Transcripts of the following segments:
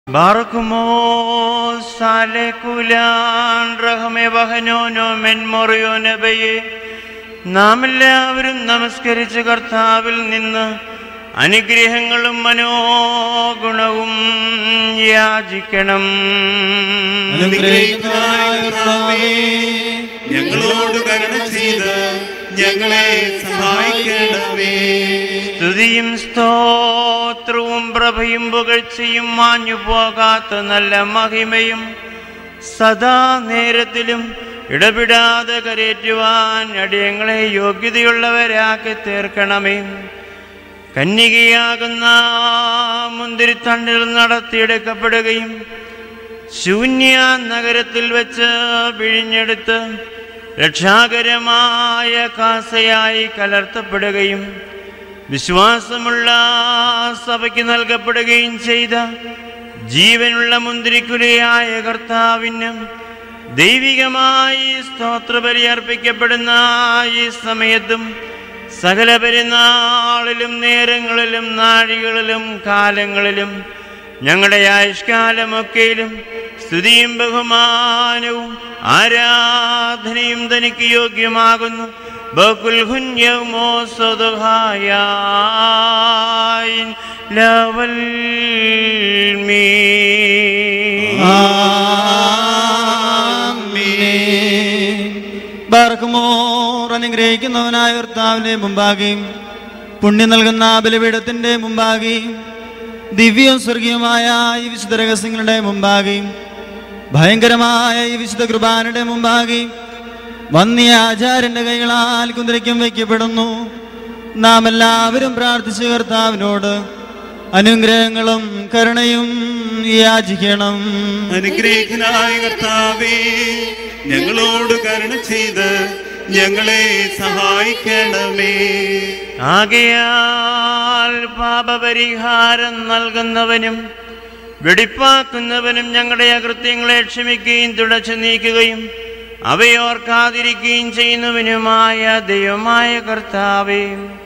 Barkumo sale kulan റഹമേ വഹനോനോ മെൻമൊറിയോ നബയെ നാം എല്ലാവരും നമസ്കരിച്ച് കർത്താവിൽ നിന്ന് അനുഗ്രഹങ്ങളും മനോഗുണവും യാചിക്കണം അനുഗ്രഹിക്കണമായ കർത്താവേ, ഞങ്ങളോട് കരുണ ചെയ്ത് ഞങ്ങളെ സഹായിക്കണമേ സ്തുതിയും സ്തോത്രവും പ്രഭയും പുകഴ്ചയും മാഞ്ഞു പോകാത്ത നല്ല മഹിമയും സദാ നേരത്തിലും ഇടപെടാതെ കരേറ്റുവാൻ അടിയങ്ങളെ യോഗ്യതയുള്ളവരാക്കി തീർക്കണമേ കന്യകയാകുന്ന മുന്തിരിത്തണ്ടിൽ നടത്തിയെടുക്കപ്പെടുകയും ശൂന്യ നഗരത്തിൽ വെച്ച് പിഴിഞ്ഞെടുത്ത് രക്ഷാകരമായ കാസയായി കലർത്തപ്പെടുകയും വിശ്വാസമുള്ള സഭയ്ക്ക് നൽകപ്പെടുകയും ചെയ്ത ജീവനുള്ള മുന്തിരിക്കുലയായ കർത്താവിന് ദൈവികമായി സ്തോത്രബലി അർപ്പിക്കപ്പെടുന്ന ഈ സമയത്തും സകല പെരുന്നാളിലും നേരങ്ങളിലും നാഴികളിലും കാലങ്ങളിലും ഞങ്ങളുടെ ആയുഷ്കാലമൊക്കെയിലും സ്തുതിയും ബഹുമാനവും ആരാധനയും തനിക്ക് യോഗ്യമാകുന്നു ബകുൽ ഹുന്യമോ സ്വതഹായ ലവൽ മീ ബാർക്കുമോർ അനുഗ്രഹിക്കുന്നവനായ കർത്താവിന്റെ മുമ്പാകെയും പുണ്യം നൽകുന്ന ബലിപീഠത്തിന്റെ മുമ്പാകെയും ദിവ്യവും സ്വർഗീയമായ ഈ വിശുദ്ധ രഹസ്യങ്ങളുടെ മുമ്പാകെയും ഭയങ്കരമായ ഈ വിശുദ്ധ കുർബാനയുടെ മുമ്പാകെയും വന്നിയ ആചാര്യന്റെ കൈകളാൽ കുന്തിരിക്കും വയ്ക്കപ്പെടുന്നു നാം എല്ലാവരും പ്രാർത്ഥിച്ച കർത്താവിനോട് അനുഗ്രഹങ്ങളും കരുണയും യാചിക്കണം അനുഗ്രഹിക്കനായ കർത്താവേ ഞങ്ങളോട് കരുണ ചെയ്ത് ഞങ്ങളെ സഹായിക്കണമേ ആകയാൽ പാപപരിഹാരം നൽകുന്നവനും വെടിപ്പാക്കുന്നവനും ഞങ്ങളുടെ അകൃത്യങ്ങളെ ക്ഷമിക്കുകയും തുടച്ചു നീക്കുകയും അവയോർക്കാതിരിക്കുകയും ചെയ്യുന്നവനുമായ ദൈവമായ കർത്താവേ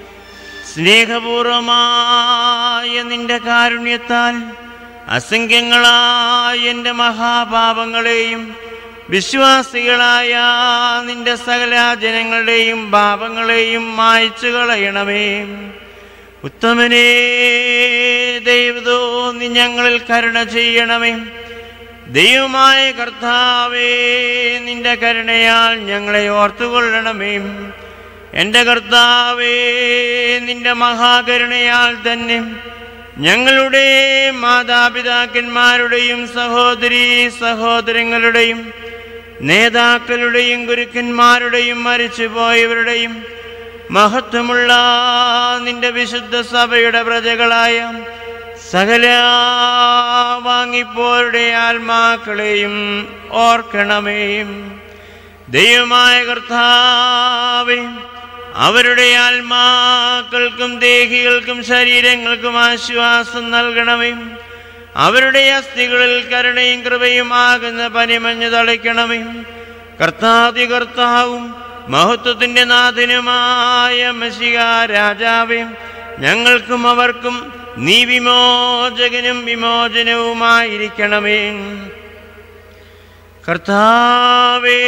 സ്നേഹപൂർവമായ നിന്റെ കാരുണ്യത്താൽ അസംഖ്യങ്ങളായ എൻ്റെ മഹാപാപങ്ങളെയും വിശ്വാസികളായ നിന്റെ സകല ജനങ്ങളുടെയും പാപങ്ങളെയും മായ്ച്ചു കളയണമേ ഉത്തമനേ ദൈവതോ നീ ഞങ്ങളിൽ കരുണ ചെയ്യണമേ ദൈവമായ കർത്താവേ നിന്റെ കരുണയാൽ ഞങ്ങളെ ഓർത്തുകൊള്ളണമേ എൻ്റെ കർത്താവേ നിന്റെ മഹാകരുണയാൽ തന്നെ ഞങ്ങളുടെ മാതാപിതാക്കന്മാരുടെയും സഹോദരീ സഹോദരങ്ങളുടെയും നേതാക്കളുടെയും ഗുരുക്കന്മാരുടെയും മരിച്ചുപോയവരുടെയും മഹത്വമുള്ള നിന്റെ വിശുദ്ധ സഭയുടെ പ്രജകളായ സകല വാങ്ങിപ്പോരുടെ ആത്മാക്കളെയും ഓർക്കണമേ ദൈവമായ കർത്താവേ അവരുടെ ആത്മാക്കൾക്കും ദേഹികൾക്കും ശരീരങ്ങൾക്കും ആശ്വാസം നൽകണമേ അവരുടെ അസ്ഥികളിൽ കരുണയും കൃപയും ആകുന്ന പനിമഞ്ഞ് തളിക്കണമേ കർത്താതി കർത്താവും മഹത്വത്തിന്റെ നാഥനുമായ മഷിക രാജാവേ ഞങ്ങൾക്കും അവർക്കും നീ വിമോചകനും വിമോചനവുമായിരിക്കണമേ കർത്താവേ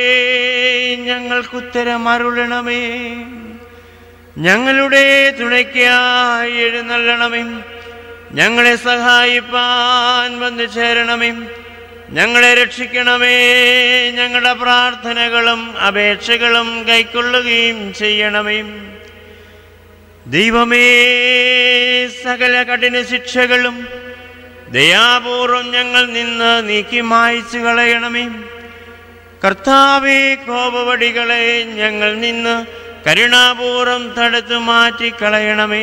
ഞങ്ങൾക്കുത്തരമരുളണമേ ഞങ്ങളുടെ തുണയ്ക്കായി എഴുന്നള്ളണമേ ഞങ്ങളെ സഹായിപ്പാൻ വന്നു ചേരണമേ ഞങ്ങളെ രക്ഷിക്കണമേ ഞങ്ങളുടെ പ്രാർത്ഥനകളും അപേക്ഷകളും കൈക്കൊള്ളുകയും ചെയ്യണമേ ദൈവമേ സകല കഠിന ശിക്ഷകളും ദയാപൂർവം ഞങ്ങൾ നിന്ന് നീക്കി മായ്ച്ചു കളയണമേ കർത്താവേ കോപവടികളെ ഞങ്ങൾ നിന്ന് കരുണാപൂർവം തടുത്തു മാറ്റിക്കളയണമേ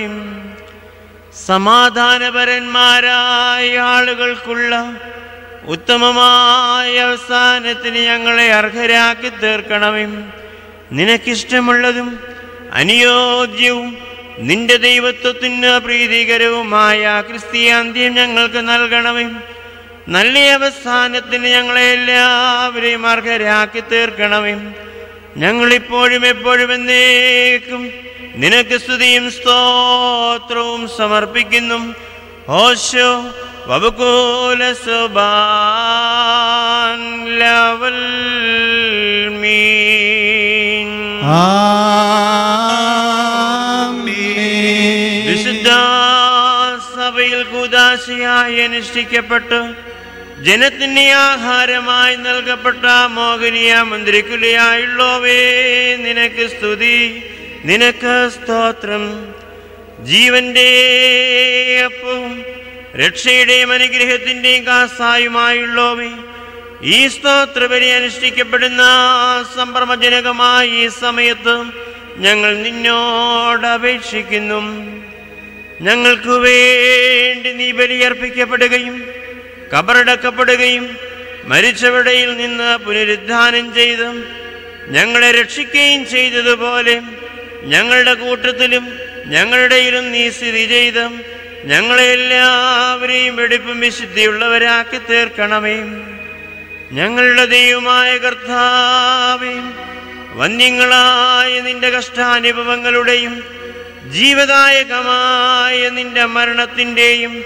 സമാധാനപരന്മാരായ ആളുകൾക്കുള്ള ഉത്തമമായ അവസാനത്തിന് ഞങ്ങളെ അർഹരാക്കി തീർക്കണമേ നിനക്കിഷ്ടമുള്ളതും അനുയോജ്യവും നിന്റെ ദൈവത്വത്തിന് പ്രീതികരവുമായ ക്രിസ്തീയാന്ത്യം ഞങ്ങൾക്ക് നൽകണമേ നല്ല അവസാനത്തിന് ഞങ്ങളെ എല്ലാവരെയും അർഹരാക്കി തീർക്കണമേ ഞങ്ങളിപ്പോഴും എപ്പോഴും എന്നേക്കും നിനക്ക് സ്തുതിയും സ്തോത്രവും സമർപ്പിക്കുന്നു ഓശോ وبكل سبان للمين ആമേൻ. വിശുദ്ധ സഭയിൽ കൂതാശയായി അനുഷ്ഠിക്കപ്പെട്ട് ജനത്തിന് ആഹാരമായി നൽകപ്പെട്ട മോഹനീയ മന്ത്രിക്കുലയായുള്ളവേ നിനക്ക് സ്തുതി നിനക്ക് സ്തോത്രം ജീവന്റെ അപ്പവും രക്ഷയുടെയും അനുഗ്രഹത്തിന്റെയും കാസായുമായുള്ളവേ ഈ സ്തോത്രബലി അനുഷ്ഠിക്കപ്പെടുന്ന സംഭ്രമജനകമായ ഈ സമയത്ത് ഞങ്ങൾ നിന്നോട് അപേക്ഷിക്കുന്നു ഞങ്ങൾക്ക് വേണ്ടി നീ ബലിയർപ്പിക്കപ്പെടുകയും കബറടക്കപ്പെടുകയും മരിച്ചവടയിൽ നിന്ന് പുനരുദ്ധാനം ചെയ്ത് ഞങ്ങളെ രക്ഷിക്കുകയും ചെയ്തതുപോലെ ഞങ്ങളുടെ കൂട്ടത്തിലും ഞങ്ങളുടെയിലും നീ സ്ഥിതി ചെയ്ത് ഞങ്ങളെ എല്ലാവരെയും വെടിപ്പും വിശുദ്ധിയുള്ളവരാക്കി തീർക്കണമേ ഞങ്ങളുടെ ദൈവമായ കർത്താവേ വന്യങ്ങളായ നിന്റെ കഷ്ടാനുഭവങ്ങളുടെയും ജീവദായകമായ നിന്റെ മരണത്തിൻ്റെയും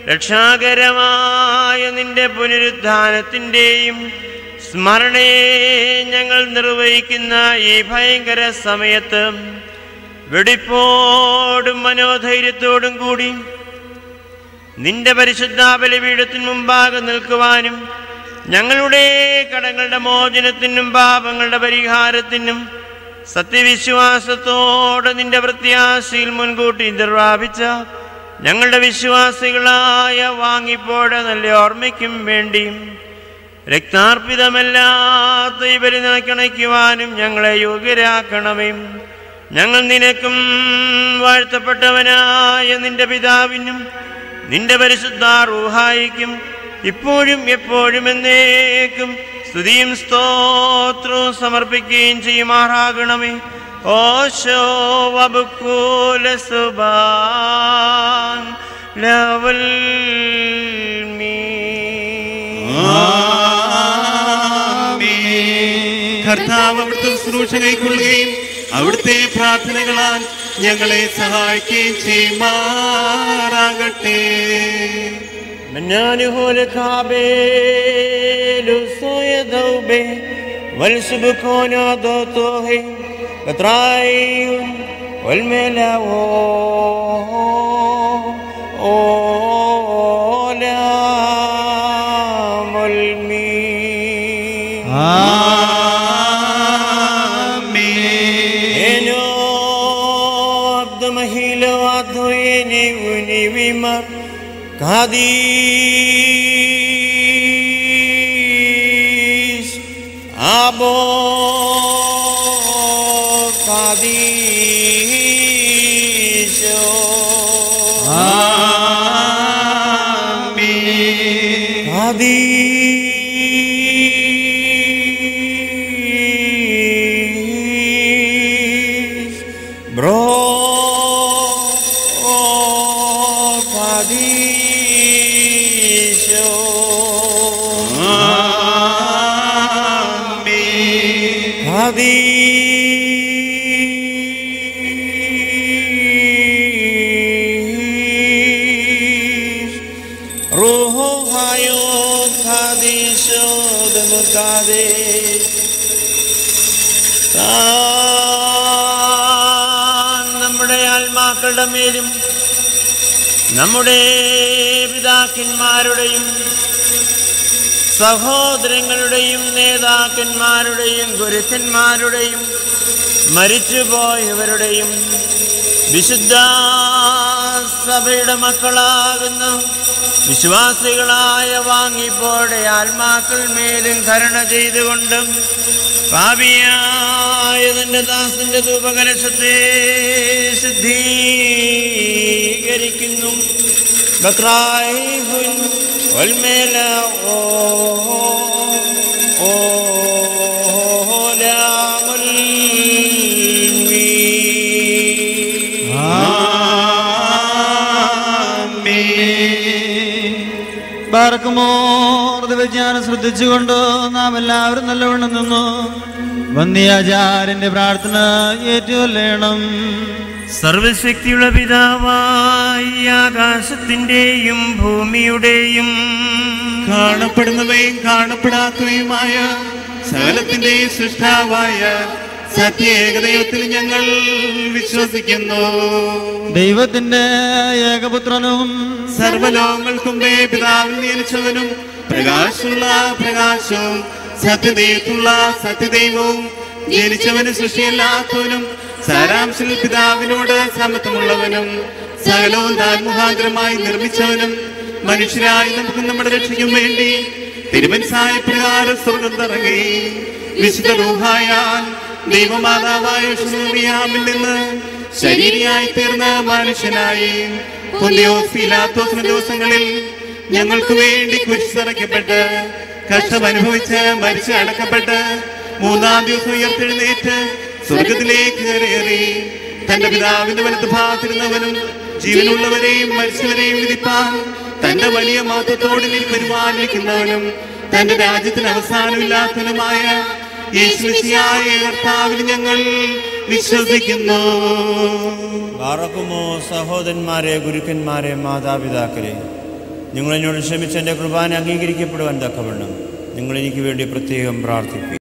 രക്ഷാകരമായ നിന്റെ പുനരുദ്ധാനത്തിൻ്റെയും സ്മരണയെ ഞങ്ങൾ നിർവഹിക്കുന്ന ഈ ഭയങ്കര സമയത്ത് വെടിപ്പോടും മനോധൈര്യത്തോടും കൂടി നിന്റെ പരിശുദ്ധ ബലിപീഠത്തിന് മുമ്പാകെ നിൽക്കുവാനും ഞങ്ങളുടെ കടങ്ങളുടെ മോചനത്തിനും പാപങ്ങളുടെ പരിഹാരത്തിനും സത്യവിശ്വാസത്തോടെ നിന്റെ പ്രത്യാശയിൽ മുൻകൂട്ടി നിർവാപിച്ച ഞങ്ങളുടെ വിശ്വാസികളായ വാങ്ങിപ്പോടെ നല്ല ഓർമ്മയ്ക്കും വേണ്ടിയും രക്താർപ്പിതമല്ലാത്ത ഇവരെ നിനക്കണയ്ക്കുവാനും ഞങ്ങളെ യോഗ്യരാക്കണമേ ഞങ്ങൾ നിനക്കും വാഴ്ത്തപ്പെട്ടവനായ നിന്റെ പിതാവിനും നിന്റെ പരിശുദ്ധ റൂഹായിക്കും ഇപ്പോഴും എപ്പോഴും എന്നേക്കും സ്തുതിയും സ്തോത്രവും സമർപ്പിക്കുകയും ചെയ്യുമാറാകണമേ ഓശോ വബുക്കൂല സുബാൻ ലവൽ മീ കർത്താവ് അവിടുത്തെ ശുശ്രൂഷ കൈക്കൊള്ളുകയും അവിടുത്തെ പ്രാർത്ഥനകളാൽ ഞങ്ങളെ സഹായിക്കുകയും ചെയ്യുമാറാകട്ടെ منانه الكعبة صيدوبه والسبكون دوتوه بطرايون والملاو أولام المين ആമേൻ. Eno abda mahilo adhoyeni uni vimar kadis abo kadisho ആമേൻ. Kadis bro kadisho ആമേൻ. kadis roho hayo kadisho dem kadis താൻ നമ്മുടെ ആത്മാക്കളുടെ മേലും നമ്മുടെ പിതാക്കന്മാരുടെയും സഹോദരങ്ങളുടെയും നേതാക്കന്മാരുടെയും ഗുരുക്കന്മാരുടെയും മരിച്ചുപോയവരുടെയും വിശുദ്ധ സഭയുടെ മക്കളാകുന്ന വിശ്വാസികളായ വാങ്ങിപ്പോടെ ആത്മാക്കൾ മേലും കരുണ ചെയ്തുകൊണ്ടും പാപിയായ നിന്റെ ദാസന്റെ ധൂപകലശത്തെ ശുദ്ധീകരിക്കുന്നു ബക്രായിഹുൻ വൽമേല ഓ ഓ ലാമുൽ മീൻ. ബാർക്കുമോർ ദിവജ്ഞാനം ശ്രദ്ധിച്ചുകൊണ്ട് നാം എല്ലാവരും നല്ലവണ്ണം നിന്നു വന്യാചാര്യന്റെ പ്രാർത്ഥന ഏറ്റുകൊല്ലണം സർവശക്തിയുള്ള പിതാവായി ആകാശത്തിന്റെയും ഭൂമിയുടെയും കാണപ്പെടുന്നവയും കാണപ്പെടാത്തവയുമായ സകലത്തിന്റെ സൃഷ്ടാവായ സത്യേകദൈവത്തിൽ ഞങ്ങൾ വിശ്വസിക്കുന്നു ദൈവത്തിന്റെ ഏകപുത്രനും സർവലോകങ്ങൾക്കും പിതാവിൽ നിയമിച്ചവനും പ്രകാശമുള്ള പ്രകാശവും സത്യദൈവത്തുള്ള സത്യദൈവവും ജനിച്ചവനും സൃഷ്ടിയല്ലാത്തവനും സാരാംശിൽ പിതാവിനോട് സമത്വമുള്ളവനും സകലവും താൻ മുഖാന്തരമായി നിർമ്മിച്ചവനും മനുഷ്യരായി നമുക്ക് നമ്മുടെ രക്ഷയ്ക്കും വേണ്ടി തിരുവൻസായ പ്രകാരം സ്വർഗം തിറങ്ങി വിശുദ്ധ റൂഹായാൽ ദൈവമാതാവായ ശുശ്രൂറിയാമിൽ നിന്ന് ശരീരിയായി തീർന്ന മനുഷ്യനായി പൊന്തിയോസ് പീലാത്തോസിന്റെ ദിവസങ്ങളിൽ ഞങ്ങൾക്ക് വേണ്ടി കുരിശിറക്കപ്പെട്ട് കഷ്ടം അനുഭവിച്ച് മരിച്ച് അടക്കപ്പെട്ട് മൂന്നാം ദിവസം ഉയർത്തെഴുന്നേറ്റ് സ്വർഗത്തിലേക്ക് കയറി തന്റെ പിതാവിന്റെ വലത്ത് ഭാഗത്തിരുന്നവനും ജീവനുള്ളവരെയും മരിച്ചവരെയും വിധിപ്പാൻ തന്റെ വലിയ മാറ്റത്തോടെ പരിപാലിക്കുന്നവനും തന്റെ രാജ്യത്തിന് അവസാനമില്ലാത്തവനുമായ യേശുവിശിയായ കർത്താവിൽ ഞങ്ങൾ വിശ്വസിക്കുന്നു ബാറക്കുമോ സഹോദരന്മാരെ ഗുരുക്കന്മാരെ മാതാപിതാക്കളെ നിങ്ങൾ എന്നോട് ക്ഷമിച്ച് എൻ്റെ കുർബാന അംഗീകരിക്കപ്പെടുവാൻ തക്കവണ്ണം നിങ്ങൾ എനിക്ക് വേണ്ടി പ്രത്യേകം പ്രാർത്ഥിക്കും